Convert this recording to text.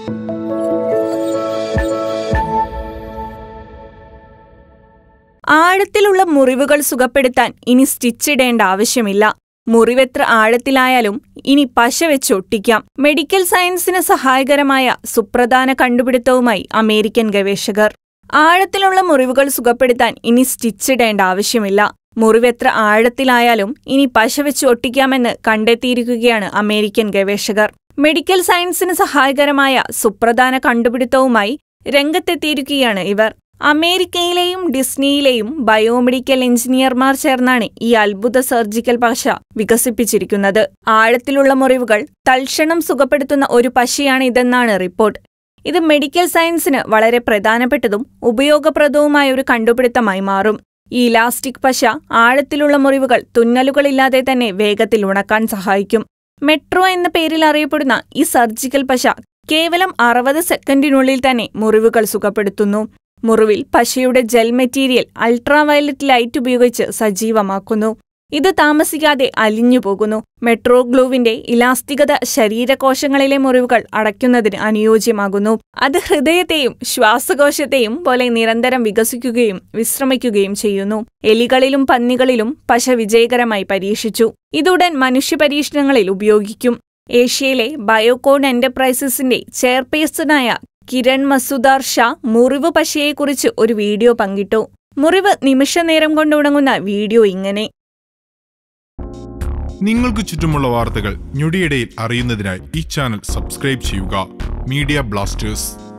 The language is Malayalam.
ആഴത്തിലുള്ള മുറിവുകൾ സുഖപ്പെടുത്താൻ ഇനി സ്റ്റിച്ചിടേണ്ട ആവശ്യമില്ല മുറിവെത്ര ആഴത്തിലായാലും ഇനി പശ വെച്ചൊട്ടിക്കാം മെഡിക്കൽ സയൻസിന് സഹായകരമായ സുപ്രധാന കണ്ടുപിടുത്തവുമായി അമേരിക്കൻ ഗവേഷകർ ആഴത്തിലുള്ള മുറിവുകൾ സുഖപ്പെടുത്താൻ ഇനി സ്റ്റിച്ചിടേണ്ട ആവശ്യമില്ല മുറിവെത്ര ആഴത്തിലായാലും ഇനി പശ വെച്ച് ഒട്ടിക്കാമെന്ന് കണ്ടെത്തിയിരിക്കുകയാണ് അമേരിക്കൻ ഗവേഷകർ മെഡിക്കൽ സയൻസിന് സഹായകരമായ സുപ്രധാന കണ്ടുപിടുത്തവുമായി രംഗത്തെത്തിയിരിക്കുകയാണ് ഇവർ അമേരിക്കയിലെയും ഡിസ്നിയിലെയും ബയോമെഡിക്കൽ എഞ്ചിനീയർമാർ ചേർന്നാണ് ഈ അത്ഭുത സർജിക്കൽ പശ വികസിപ്പിച്ചിരിക്കുന്നത് ആഴത്തിലുള്ള മുറിവുകൾ തൽക്ഷണം സുഖപ്പെടുത്തുന്ന ഒരു പശയാണ് ഇതെന്നാണ് റിപ്പോർട്ട് ഇത് മെഡിക്കൽ സയൻസിന് വളരെ പ്രധാനപ്പെട്ടതും ഉപയോഗപ്രദവുമായ ഒരു കണ്ടുപിടുത്തമായി മാറും ഈ ഇലാസ്റ്റിക് പശ ആഴത്തിലുള്ള മുറിവുകൾ തുന്നലുകളില്ലാതെ തന്നെ വേഗത്തിൽ ഉണക്കാൻ സഹായിക്കും മെട്രോ എന്ന പേരിൽ അറിയപ്പെടുന്ന ഈ സർജിക്കൽ പശ കേവലം അറുപത് സെക്കൻഡിനുള്ളിൽ തന്നെ മുറിവുകൾ സുഖപ്പെടുത്തുന്നു മുറിവിൽ പശയുടെ ജെൽ മെറ്റീരിയൽ അൾട്രാവയലറ്റ് ലൈറ്റ് ഉപയോഗിച്ച് സജീവമാക്കുന്നു ഇത് താമസിക്കാതെ അലിഞ്ഞു പോകുന്നു മെട്രോ ഗ്ലൂവിന്റെ ഇലാസ്തികത ശരീരകോശങ്ങളിലെ മുറിവുകൾ അടയ്ക്കുന്നതിന് അനുയോജ്യമാകുന്നു അത് ഹൃദയത്തെയും ശ്വാസകോശത്തെയും പോലെ നിരന്തരം വികസിക്കുകയും വിശ്രമിക്കുകയും ചെയ്യുന്നു എലികളിലും പന്നികളിലും പശ വിജയകരമായി പരീക്ഷിച്ചു ഇതുടൻ മനുഷ്യ പരീക്ഷണങ്ങളിൽ ഉപയോഗിക്കും ഏഷ്യയിലെ ബയോകോൺ എന്റർപ്രൈസസിന്റെ ചെയർപേഴ്സണായ കിരൺ മസുദാർ ഷാ മുറിവ് പശയെക്കുറിച്ച് ഒരു വീഡിയോ പങ്കിട്ടു മുറിവ് നിമിഷനേരം കൊണ്ട് ഉണങ്ങുന്ന വീഡിയോ ഇങ്ങനെ നിങ്ങൾക്ക് ചുറ്റുമുള്ള വാർത്തകൾ ഞൊടിയിടയിൽ അറിയുന്നതിനായി ഈ ചാനൽ സബ്സ്ക്രൈബ് ചെയ്യുക മീഡിയ ബ്ലാസ്റ്റേഴ്സ്